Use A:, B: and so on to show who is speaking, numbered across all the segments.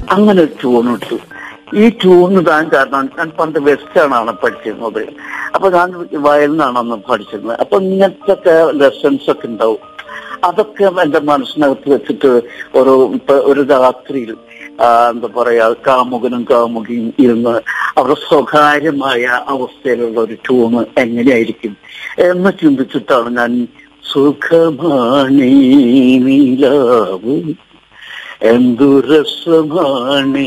A: അങ്ങനെ ഒരു ട്യൂൺ ഇട്ടു ഈ ട്യൂൺ ഇടാൻ കാരണം ഞാൻ പണ്ട് വെസ്റ്റേണാണ് പഠിച്ചിരുന്നത് അപ്പൊ ഞാൻ വയലിനാണ് അന്ന് പഠിച്ചിരുന്നത് അപ്പൊ ഇങ്ങനത്തെ ലെസൺസ് ഒക്കെ ഉണ്ടാവും അതൊക്കെ എന്റെ മനസ്സിനകത്ത് വെച്ചിട്ട് ഒരു ഇപ്പൊ ഒരു രാത്രിയിൽ ആ, എന്താ പറയാ കാമുകനും കാമുകിയും ഇരുന്ന് അവരുടെ സ്വകാര്യമായ അവസ്ഥയിലുള്ള ഒരു ട്യൂണ് എങ്ങനെയായിരിക്കും എന്ന് ചിന്തിച്ചിട്ടാണ് ഞാൻ സുഖമാണീ നിലാവ് എന്തു രസമാണീ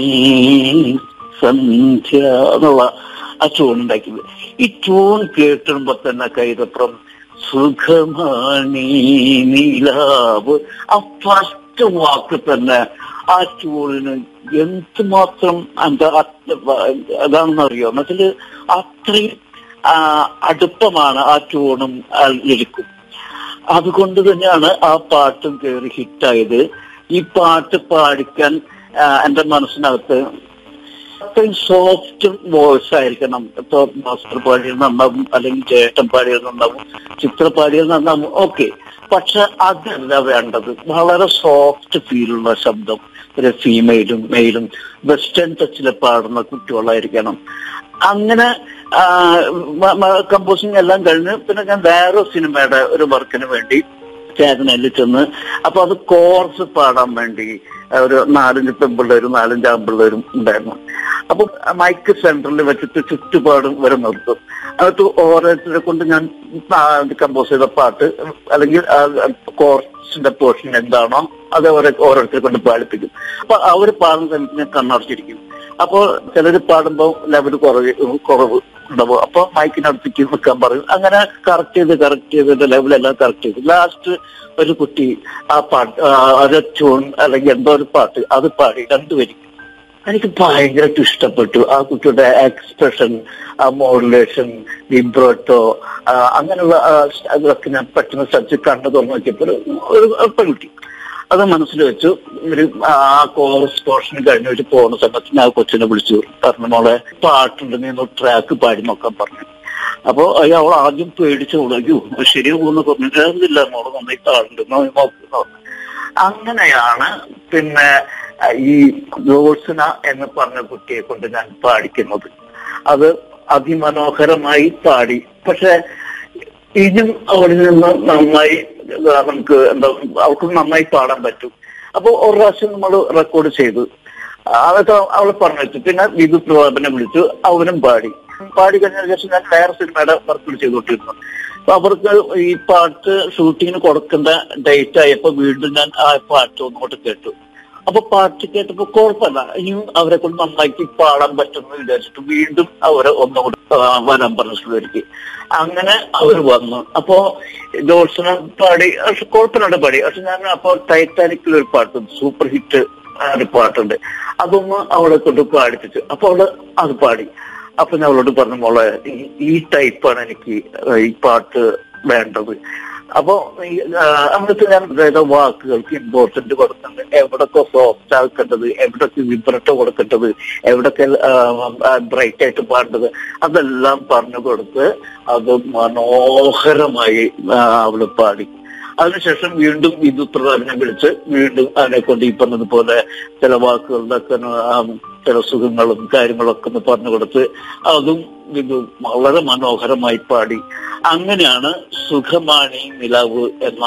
A: സന്ധ്യ എന്നുള്ള ആ ട്യൂൺ ഉണ്ടാക്കിയത് ഈ ട്യൂൺ കേട്ടുമ്പോ തന്നെ കൈതപ്രം സുഖമാണീ നിലാവ് ആ ഫസ്റ്റ് വാക്ക് തന്നെ ആ ട്യൂണിന് എന്തുമാത്രം എന്താ അതാണെന്ന് അറിയോ എന്നുവെച്ചാല് അത്രയും ആ, അടുപ്പമാണ് ആ ട്യൂണും ആ ലിരിക്കും അതുകൊണ്ട് തന്നെയാണ് ആ പാട്ടും കയറി ഹിറ്റായത് ഈ പാട്ട് പാടിക്കാൻ ആ, എന്റെ മനസ്സിനകത്ത് അത്രയും സോഫ്റ്റ് വോയിസ് ആയിരിക്കണം ഇപ്പൊ മാസ്റ്റർ പാടിയത് നന്നാവും അല്ലെങ്കിൽ ചേട്ടൻ പാടിയത് നന്നാവും ചിത്ര പാടിയത് നന്നാവും ഓക്കെ പക്ഷെ അതല്ല വേണ്ടത് വളരെ സോഫ്റ്റ് ഫീലുള്ള ശബ്ദം ഒരു ഫീമെയിലും മെയിലും വെസ്റ്റേൺ ടച്ചിൽ പാടുന്ന കുട്ടികളായിരിക്കണം അങ്ങനെ കമ്പോസിങ് എല്ലാം കഴിഞ്ഞ് പിന്നെ ഞാൻ വേറെ സിനിമയുടെ ഒരു വർക്കിന് വേണ്ടി ചേതനയിൽ ചെന്ന് അപ്പൊ അത് കോർസ് പാടാൻ വേണ്ടി ഒരു നാലഞ്ച് പെമ്പിള്ളേരും നാലഞ്ച് ആമ്പിള്ളേരും ഉണ്ടായിരുന്നു അപ്പൊ മൈക്ക് സെന്ററിൽ വെച്ചിട്ട് ചുറ്റുപാടും വരെ നിർത്തും അതിട്ട് ഓരോരുത്തരെ കൊണ്ട് ഞാൻ കമ്പോസ് ചെയ്ത പാട്ട് അല്ലെങ്കിൽ കോർസിന്റെ പോർഷൻ എന്താണോ അത് അവരെ ഓരോരുത്തരെ കൊണ്ട് പാടിപ്പിക്കും അപ്പൊ അവര് പാടുന്ന സമയത്ത് ഞാൻ കണ്ണടച്ചിരിക്കും അപ്പോ ചിലര് പാടുമ്പോ ലെവൽ കുറവ് കുറവ് ഉണ്ടാവും അപ്പൊ മൈക്കിനടുത്തേക്ക് നിൽക്കാൻ പറയും അങ്ങനെ കറക്റ്റ് ചെയ്ത് കറക്റ്റ് ചെയ്തിട്ട് ലെവലെല്ലാം കറക്റ്റ് ചെയ്തു ലാസ്റ്റ് ഒരു കുട്ടി ആ പാട്ട് ആ, ഒരു ട്യൂൺ അല്ലെങ്കിൽ എന്തോ ഒരു പാട്ട് അത് പാടി രണ്ടുപേരും എനിക്ക് ഭയങ്കരമായിട്ട് ഇഷ്ടപ്പെട്ടു ആ കുട്ടിയുടെ എക്സ്പ്രഷൻ ആ മോഡുലേഷൻ വിബ്രോട്ടോ അങ്ങനെയുള്ള ആ, അതൊക്കെ ഞാൻ പെട്ടെന്ന് ശ്രദ്ധിച്ച് കണ്ടു തുറന്നു നോക്കിയപ്പോൾ ഒരു ഒരു പെൺകുട്ടി അത് മനസ്സിൽ വെച്ചു ഒരു ആ കോറസ് പോർഷൻ കഴിഞ്ഞിട്ട് പോകുന്ന സമയത്ത് ഞാൻ ആ കൊച്ചിനെ വിളിച്ചു പറഞ്ഞു മോളെ പാട്ടുണ്ട് നീ ഒന്ന് ട്രാക്ക് പാടി നോക്കാൻ പറഞ്ഞു അപ്പൊ അയ്യ അവൾ ആദ്യം പേടിച്ചു അയ്യോ ശരിയാകുമെന്ന് പറഞ്ഞിട്ടില്ല മോള് നന്നായി പാടുണ്ട് നോക്കുന്നു അങ്ങനെയാണ് പിന്നെ അഹ് ഈ ജോത്സന എന്ന് പറഞ്ഞ കുട്ടിയെ കൊണ്ട് ഞാൻ പാടിക്കുന്നത് അത് അതിമനോഹരമായി പാടി പക്ഷെ ഇനിയും അവളിൽ നിന്ന് നന്നായി ആ, നമുക്ക് എന്താ അവൾക്ക് നന്നായി പാടാൻ പറ്റും അപ്പൊ ഒരു പ്രാവശ്യം നമ്മൾ റെക്കോർഡ് ചെയ്തു അതൊക്കെ അവൾ പറഞ്ഞു വെച്ചു പിന്നെ വിധു പ്രതാപനെ വിളിച്ചു അവനും പാടി പാടി കഴിഞ്ഞ ശേഷം ഞാൻ വേറെ സിനിമയുടെ വർക്കുകൾ ചെയ്തുകൊണ്ടിരുന്നു അപ്പൊ അവർക്ക് ഈ പാട്ട് ഷൂട്ടിങ്ങിന് കൊടുക്കേണ്ട ഡേറ്റ് ആയപ്പോ വീണ്ടും ഞാൻ ആ പാട്ട് ഒന്നുകൂടെ കേട്ടു അപ്പൊ പാട്ട് കേട്ടപ്പോ കുഴപ്പമില്ല ഇനിയും അവരെ കൊണ്ട് നന്നാക്കി പാടാൻ പറ്റുമെന്ന് വിചാരിച്ചിട്ട് വീണ്ടും അവരെ ഒന്നുകൂടെ ആ, വരാൻ പറഞ്ഞു സ്റ്റുഡിയോയ്ക്ക് അങ്ങനെ അവർ വന്നു അപ്പോ ജോത്സന പാടി പക്ഷെ കുഴപ്പമില്ലാണ്ട് പാടി പക്ഷെ ഞാൻ അപ്പൊ ടൈറ്റാനിക്കിൽ ഒരു പാട്ട് സൂപ്പർ ഹിറ്റ് ഒരു പാട്ടുണ്ട് അതൊന്ന് അവളെ കൊണ്ട് പാടിപ്പിച്ചു അപ്പൊ അവള് അത് പാടി അപ്പൊ ഞാൻ അവളോട് പറഞ്ഞു മോളെ ഈ- ഈ ടൈപ്പാണ് എനിക്ക് ഈ പാട്ട് വേണ്ടത് അപ്പോ ഈ, ആ, അവിടുത്തെ ഞാൻ അതായത് വാക്കുകൾക്ക് ഇമ്പോർട്ടന്റ് കൊടുക്കുന്നത് എവിടൊക്കെ സോഫ്റ്റ് ആക്കേണ്ടത് എവിടൊക്കെ വിബ്രട്ടോ കൊടുക്കേണ്ടത് എവിടൊക്കെ ബ്രൈറ്റ് ആയിട്ട് പാടേണ്ടത് അതെല്ലാം പറഞ്ഞു കൊടുത്ത് അത് മനോഹരമായി ആ, അവള് പാടി അതിനുശേഷം വീണ്ടും വിദ്യുത് പ്രധാനെ വിളിച്ച് വീണ്ടും അതിനെ കൊണ്ട് ഈ പറഞ്ഞതുപോലെ ചില വാക്കുകളുടെ ഒക്കെ ആ, ചില സുഖങ്ങളും കാര്യങ്ങളൊക്കെ ഒന്ന് പറഞ്ഞു കൊടുത്ത് അതും വിധു വളരെ മനോഹരമായി പാടി അങ്ങനെയാണ് സുഖമാണി നിലാവ് എന്ന